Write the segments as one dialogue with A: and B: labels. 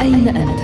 A: أين أنت؟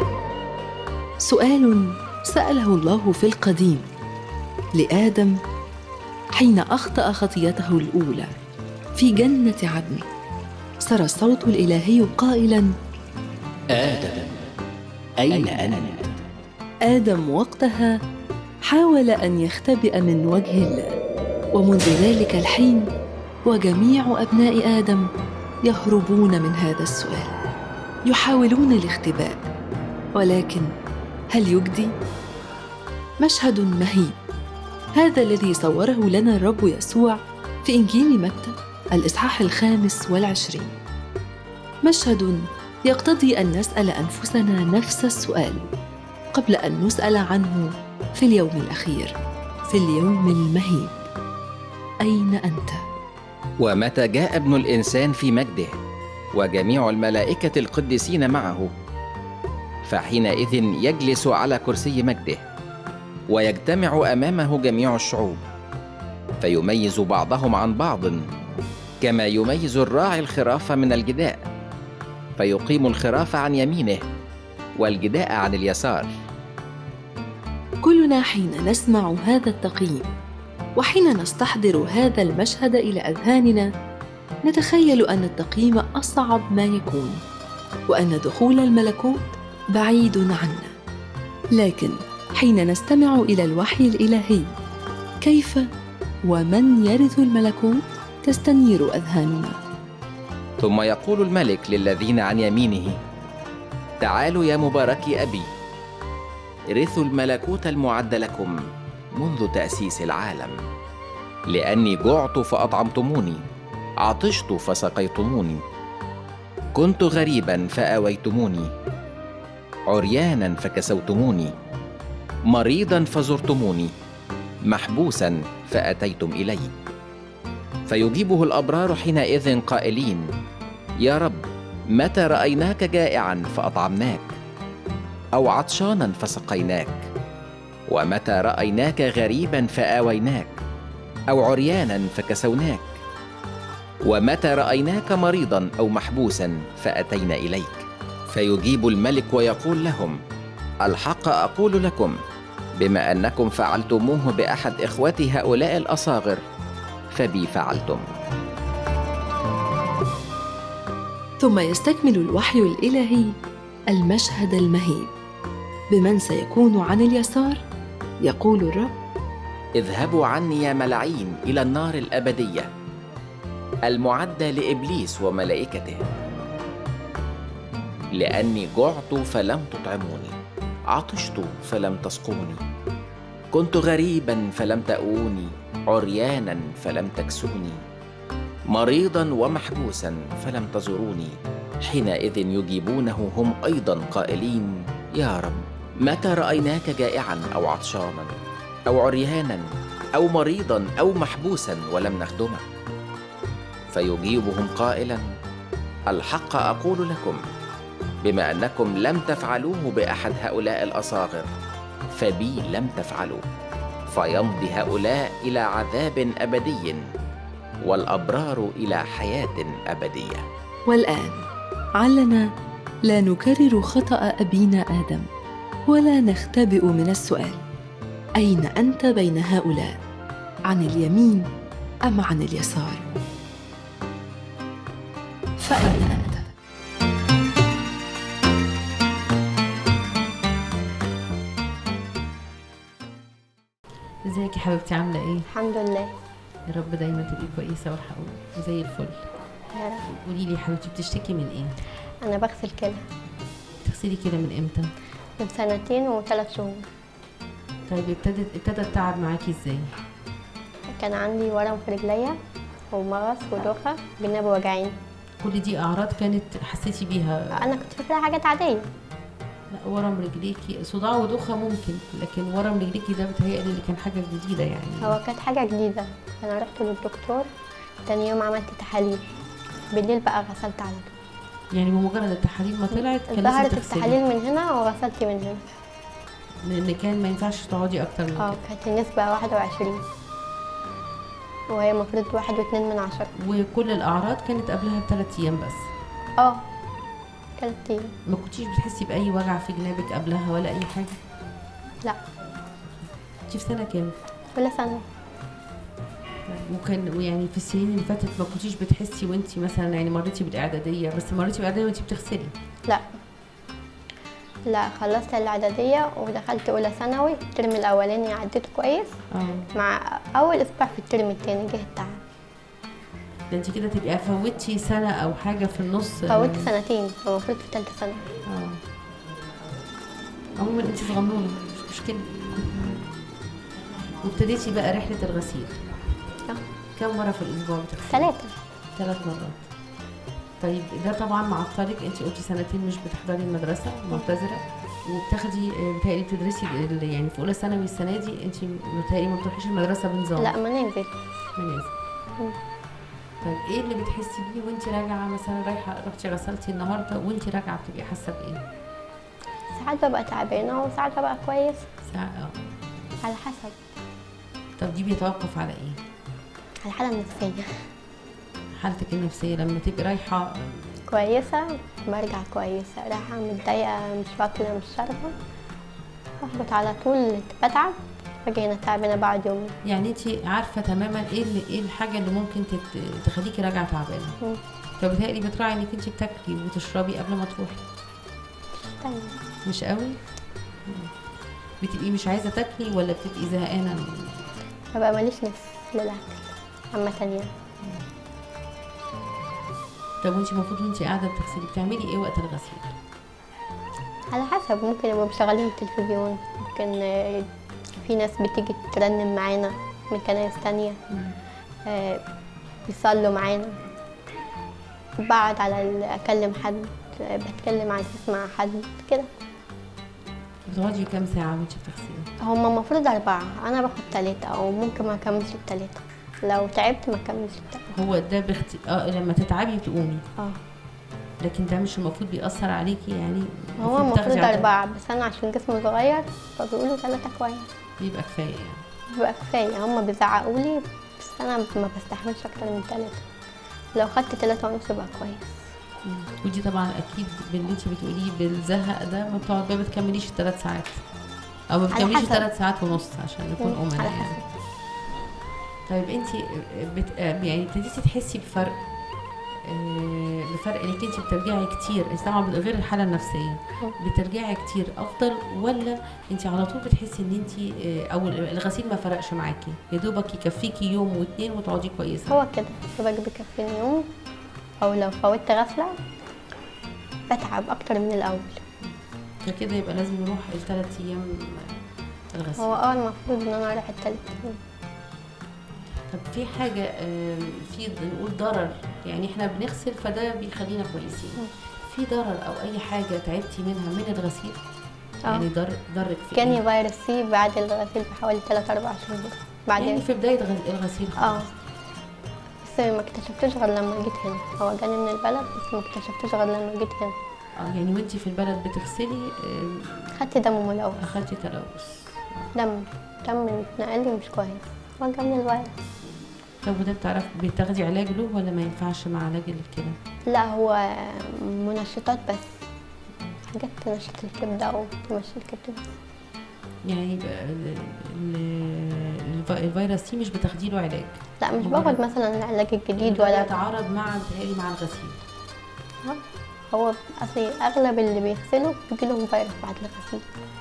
A: سؤال سأله الله في القديم لآدم حين أخطأ خطيته الأولى في جنة عدن سرى الصوت الإلهي قائلا
B: آدم أين أنت؟
A: آدم وقتها حاول أن يختبئ من وجه الله ومنذ ذلك الحين وجميع أبناء آدم يهربون من هذا السؤال يحاولون الاختباء ولكن هل يجدي مشهد مهيب هذا الذي صوره لنا الرب يسوع في انجيل متى الاصحاح الخامس والعشرين مشهد يقتضي ان نسال انفسنا نفس السؤال قبل ان نسال عنه في اليوم الاخير في اليوم المهيب اين انت
B: ومتى جاء ابن الإنسان في مجده وجميع الملائكة القديسين معه فحينئذ يجلس على كرسي مجده ويجتمع أمامه جميع الشعوب فيميز بعضهم عن بعض كما يميز الراعي الخراف من الجداء فيقيم الخراف عن يمينه والجداء عن اليسار
A: كلنا حين نسمع هذا التقييم وحين نستحضر هذا المشهد الى اذهاننا نتخيل ان التقييم اصعب ما يكون وان دخول الملكوت بعيد عنا لكن حين نستمع الى الوحي الالهي كيف ومن يرث الملكوت تستنير اذهاننا
B: ثم يقول الملك للذين عن يمينه تعالوا يا مباركي أبي رثوا الملكوت المعد لكم منذ تأسيس العالم لأني جعت فأطعمتموني عطشت فسقيتموني كنت غريبا فآويتموني عريانا فكسوتموني مريضا فزرتموني محبوسا فأتيتم إلي فيجيبه الأبرار حينئذ قائلين يا رب متى رأيناك جائعا فأطعمناك أو عطشانا فسقيناك ومتى رايناك غريبا فاويناك او عريانا فكسوناك ومتى رايناك مريضا او محبوسا فاتينا اليك فيجيب الملك ويقول لهم الحق اقول لكم بما انكم فعلتموه باحد اخوتي هؤلاء الاصاغر فبي فعلتم
A: ثم يستكمل الوحي الالهي المشهد المهيب بمن سيكون عن اليسار يقول الرب
B: اذهبوا عني يا ملعين الى النار الابديه المعده لابليس وملائكته لاني جعت فلم تطعموني عطشت فلم تسقوني كنت غريبا فلم تاووني عريانا فلم تكسوني مريضا ومحبوسا فلم تزوروني حينئذ يجيبونه هم ايضا قائلين يا رب متى رايناك جائعا او عطشانا او عريانا او مريضا او محبوسا ولم نخدمك فيجيبهم قائلا الحق اقول لكم بما انكم لم تفعلوه باحد هؤلاء الاصاغر فبي لم تفعلوا فيمضي هؤلاء الى عذاب ابدي والابرار الى حياه ابديه
A: والان علنا لا نكرر خطا ابينا ادم ولا نختبئ من السؤال اين انت بين هؤلاء عن اليمين ام عن اليسار فاين انت
C: ازيك يا حبيبتي عامله ايه
D: الحمد لله
C: يا رب دايما تبقي كويسه والحق زي الفل
D: يا رب
C: قولي لي يا حبيبتي بتشتكي من ايه
D: انا بغسل كلى
C: تغسلي كده من امتى
D: من سنتين وثلاث شهور
C: طيب ابتدت ابتدى التعب معاكي ازاي
D: كان عندي ورم في رجليا ومغص ودوخة جنابي وجعين
C: كل دي اعراض كانت حسيتي بيها
D: انا كنت فاكراها حاجات عادية
C: لا ورم رجليكي صداع ودوخه ممكن لكن ورم رجليكي ده بتهيألي اللي كان حاجه جديده يعني
D: هو كانت حاجة جديدة انا رحت للدكتور تاني يوم عملت تحاليل بالليل بقى غسلت على طول
C: يعني بمجرد التحاليل ما طلعت كان لازم
D: ظهرت
C: تغسلي
D: التحاليل من هنا وغسلت من هنا
C: لان كان ما ينفعش تقعدي اكتر من
D: اه
C: كده
D: كانت النسبة واحد وعشرين وهي المفروض واحد واتنين من عشرة
C: وكل الاعراض كانت قبلها بثلاث ايام بس
D: اه تلات ايام
C: ما كنتيش بتحسي باي وجع في جنابك قبلها ولا اي حاجه
D: لا
C: انت في سنه كام
D: ولا سنة
C: وكان يعني في السنين اللي فاتت ما كنتيش بتحسي وانت مثلا يعني مريتي بالاعداديه بس مريتي بالاعداديه وانت بتغسلي
D: لا لا خلصت الإعدادية ودخلت أولى ثانوي الترم الأولاني عديته كويس
C: اه
D: مع أول أسبوع في الترم التاني جه التعب
C: ده انت كده تبقي فوتي سنه او حاجه في النص
D: فوتت سنتين المفروض في تالتة ثانوي
C: اه عموما انت صغنونه مش مشكله وابتديتي بقى رحله الغسيل
D: آه.
C: كم مره في الاسبوع بتغسلي
D: ثلاثة
C: ثلاث مرات طيب ده طبعا معطلك انت قلتي سنتين مش بتحضري المدرسه معتذره وبتاخدي آه، بتهيألي بتدرسي ال- يعني في اولى ثانوي السنه دي انت بتهيألي ما بتروحيش المدرسه بنظام
D: لا منازل
C: منازل
D: مم.
C: طيب ايه اللي بتحسي بيه وانت راجعه مثلا رايحه رحتي غسلتي النهارده وانت راجعه بتبقي حاسه بايه؟
D: ساعات ببقى تعبانة وساعات ببقى كويس
C: ساعة اه
D: على حسب
C: طب دي بيتوقف على ايه؟
D: على الحالة النفسية
C: حالتك النفسيه لما تبقي رايحه
D: كويسة برجع كويسة رايحة متضايقة مش واكلة مش شاربة بهبط على طول بتعب باجي هنا تعبانة بعد يومين
C: يعني انت عارفه تماما ايه اللي ايه الحاجه اللي ممكن تت... تخليكي راجعه تعبانه
D: مم.
C: فبالتالي بتراعي انك انت بتاكلي وتشربي قبل ما تروحي
D: تاني
C: مش قوي بتبقي مش عايزه تاكلي ولا بتبقي زهقانه من-
D: ببقى ماليش نفس للأكل عامة يعني
C: طب وانت المفروض وانت قاعده بتغسلي بتعملي ايه وقت الغسيل
D: على حسب ممكن يبقوا مشغلين التلفزيون ممكن آه، في ناس بتيجي ترنم معانا من كنايس تانية آه، بيصلوا معانا بقعد على ال- أكلم حد آه، بتكلم على الفيس مع حد كده
C: بتقعدي كام ساعه وانت بتغسلي
D: هما المفروض أربعة أنا باخد تلاتة أو ممكن ما أكملش التلاتة لو تعبت ما أكملش التلاتة
C: هو ده بخت... اه لما تتعبي بتقومي
D: اه
C: لكن ده مش المفروض بيأثر عليكي يعني
D: هو المفروض
C: تاخدي عدد-
D: أربعة بس أنا عشان جسمي صغير فبيقولوا تلاتة كويس
C: بيبقى كفايه يعني
D: بيبقى كفاية هما بيزعقوا لي بس أنا ما بستحملش أكتر من تلاتة لو خدت تلاتة ونص يبقى كويس
C: مم. ودي طبعا اكيد باللي انت بتقوليه بالزهق ده ما بتقعد ما بتكمليش الثلاث ساعات او ما
D: على
C: بتكمليش
D: حسب.
C: ثلاث ساعات ونص عشان نكون
D: مم،
C: امنا
D: على
C: يعني
D: حسب
C: طيب انت بت... يعني ابتديتي تحسي بفرق آه، بفرق انك انت بترجعي كتير انت طبعا غير الحاله النفسيه بترجعي كتير افضل ولا انت على طول بتحسي ان انت آه، او الغسيل ما فرقش معاكي يا دوبك يكفيكي يوم واتنين وتقعدي كويسه
D: هو كده يبقى بيكفيني يوم أو لو فوتت غسلة بتعب أكتر من الأول
C: فكده يبقى لازم نروح الثلاث ايام الغسيل
D: هو اه المفروض إن أنا أروح التالت يوم
C: طب في حاجة آم، في نقول ضرر يعني احنا بنغسل فده بيخلينا كويسين في ضرر او اي حاجة تعبتي منها من الغسيل
D: اه
C: يعني ضر ضرك في
D: جاني
C: إيه؟
D: فيروس سي بعد الغسيل بحوالي تلات أربع شهور
C: يعني
D: بعدين
C: في بداية غ- الغسيل
D: اه
C: خالص
D: بس ما اكتشفتوش غير لما جيت هنا هو جاني من البلد بس ما اكتشفتوش غير لما جيت هنا
C: اه يعني وانتي في البلد بتغسلي آم،
D: خدت دم ملوث
C: اخدتي تلوث
D: دم دم اتنقل لي مش كويس هو جاني الفيروس
C: طب وده بتعرف بتاخدي علاج له ولا ما ينفعش مع علاج اللي كده
D: لا هو منشطات بس حاجات تنشط الكبدة أو تمشي الكبدة بس
C: يعني يبقى ال- ال- الف- الفيروس سي مش بتاخدي له علاج
D: لا مش
C: مجرد-
D: باخد مثلا العلاج الجديد
C: ولا
D: ولا
C: يتعارض مع بتهيألي مع الغسيل
D: هو أصلي أغلب اللي بيغسلوا بيجيلهم فيروس بعد الغسيل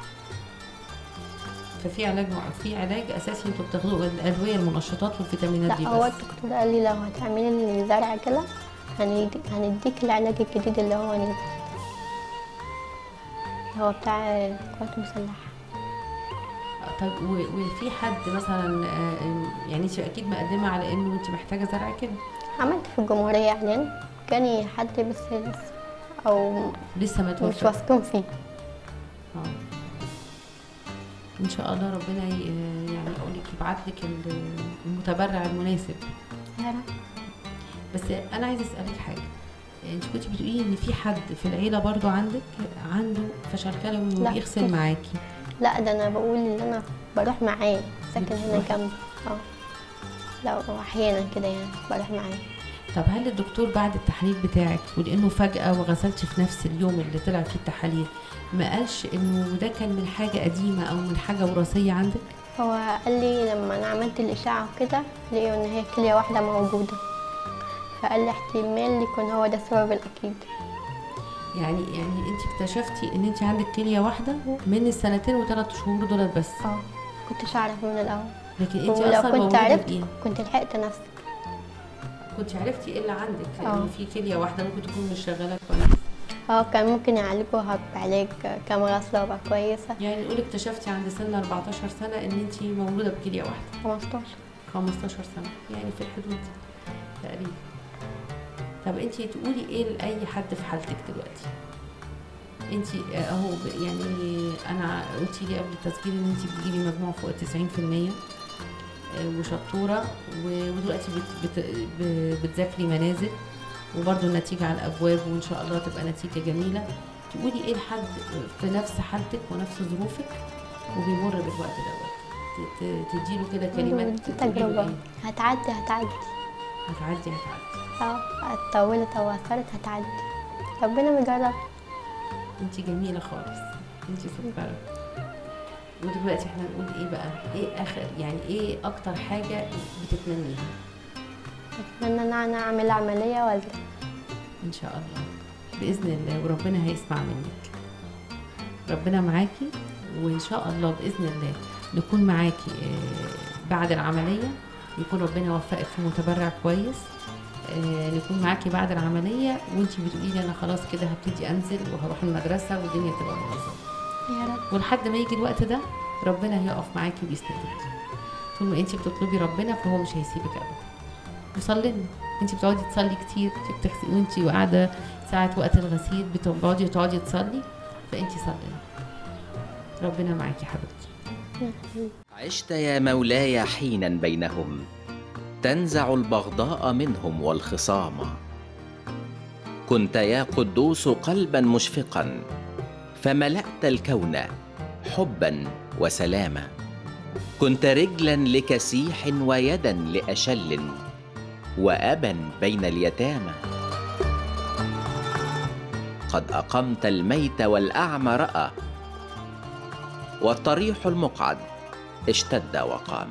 C: ففي علاج مع... في علاج اساسي انتوا بتاخدوه الادويه المنشطات والفيتامينات دي
D: لا هو
C: بس
D: الدكتور قال لي لو هتعملي لي زرع كده هندي- هنديك العلاج الجديد اللي هو نزل هو بتاع القوات المسلحة
C: طب و- وفي حد مثلا آه، يعني انت اكيد مقدمه على انه انت محتاجه زرع كده
D: عملت في الجمهورية إعلان جاني حد بس لسه أو
C: لسه ما
D: مش
C: توفى
D: واثقين فيه
C: اه ان شاء الله ربنا ي- يعني اقول لك يبعت لك ال- المتبرع المناسب
D: يا رب
C: بس انا عايزه اسالك حاجه انت كنت بتقولي ان في حد في العيله برضو عندك عنده فشل كلوي
D: لا.
C: وبيغسل معاكي
D: لا ده أنا بقول إن أنا بروح معاه ساكن هنا
C: بتروحي؟
D: جنبي اه لو أحيانا كده يعني بروح معاه
C: طب هل الدكتور بعد التحليل بتاعك ولانه فجاه وغسلت في نفس اليوم اللي طلع فيه التحاليل ما قالش انه ده كان من حاجه قديمه او من حاجه وراثيه عندك
D: هو قال لي لما انا عملت الاشعه وكده لقيوا ان هي كليه واحده موجوده فقال لي احتمال يكون هو ده السبب الاكيد
C: يعني يعني انت اكتشفتي ان انت عندك كليه واحده من السنتين وثلاث شهور دول بس
D: اه كنتش اعرف من الاول
C: لكن انت
D: ولو
C: اصلا
D: كنت
C: مولوده
D: عرفت
C: بايه
D: كنت لحقت نفسي
C: كنت عرفتي ايه اللي عندك
D: اه.
C: لانه في كليه واحده ممكن تكون مش شغاله كويس
D: اه كان ممكن يعالجوها بعلاج كام غسله وابقى كويسه
C: يعني نقول اكتشفتي عند سن 14 سنه ان انت مولوده بكليه واحده
D: 15
C: 15 سنه يعني في الحدود دي تقريبا طب انت تقولي ايه لاي حد في حالتك دلوقتي انت اهو ب- يعني انا قلتي لي قبل التسجيل ان انت بتجيبي مجموع فوق ال 90% آه، وشطوره و- ودلوقتي بت بت ب- بتذاكري منازل وبرضه النتيجه على الابواب وان شاء الله تبقى نتيجه جميله تقولي ايه لحد في نفس حالتك ونفس ظروفك وبيمر بالوقت دوت ت- ت- تديله كده كلمات
D: دي
C: تقولي له
D: تجربة
C: ايه
D: هتعدي هتعدي
C: هتعدي هتعدي
D: اه اتطولت او اثرت هتعدي ربنا بيجرب
C: انت جميله خالص انت سكره ودلوقتي احنا نقول ايه بقى ايه اخر يعني ايه اكتر حاجه بتتمنيها
D: اتمنى ان انا اعمل عمليه والده
C: ان شاء الله باذن الله وربنا هيسمع منك ربنا معاكي وان شاء الله باذن الله نكون معاكي آه، بعد العمليه يكون ربنا يوفقك في متبرع كويس آه، نكون معاكي بعد العمليه وانت بتقولي لي انا خلاص كده هبتدي انزل وهروح المدرسه والدنيا تبقى منظمه
D: يا رب
C: ولحد ما يجي الوقت ده ربنا هيقف معاكي ويسندك طول ما انت بتطلبي ربنا فهو مش هيسيبك ابدا وصلي لنا انت بتقعدي تصلي كتير انت بتغسلي وانت قاعده ساعه وقت الغسيل بتقعدي تقعدي تصلي فانت صلي لنا ربنا معاكي حبيبتي
B: عشت يا مولاي حينا بينهم تنزع البغضاء منهم والخصام كنت يا قدوس قلبا مشفقا فملأت الكون حبا وسلاما كنت رجلا لكسيح ويدا لأشل وأبا بين اليتامى قد أقمت الميت والأعمى رأى والطريح المقعد اشتد وقام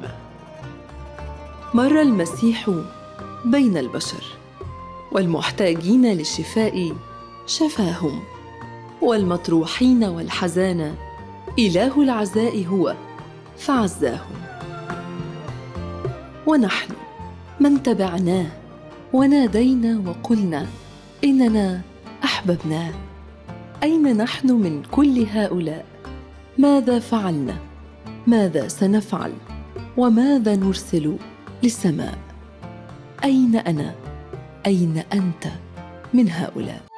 A: مر المسيح بين البشر والمحتاجين للشفاء شفاهم والمطروحين والحزانى اله العزاء هو فعزاهم ونحن من تبعناه ونادينا وقلنا اننا احببناه اين نحن من كل هؤلاء ماذا فعلنا ماذا سنفعل وماذا نرسل للسماء اين انا اين انت من هؤلاء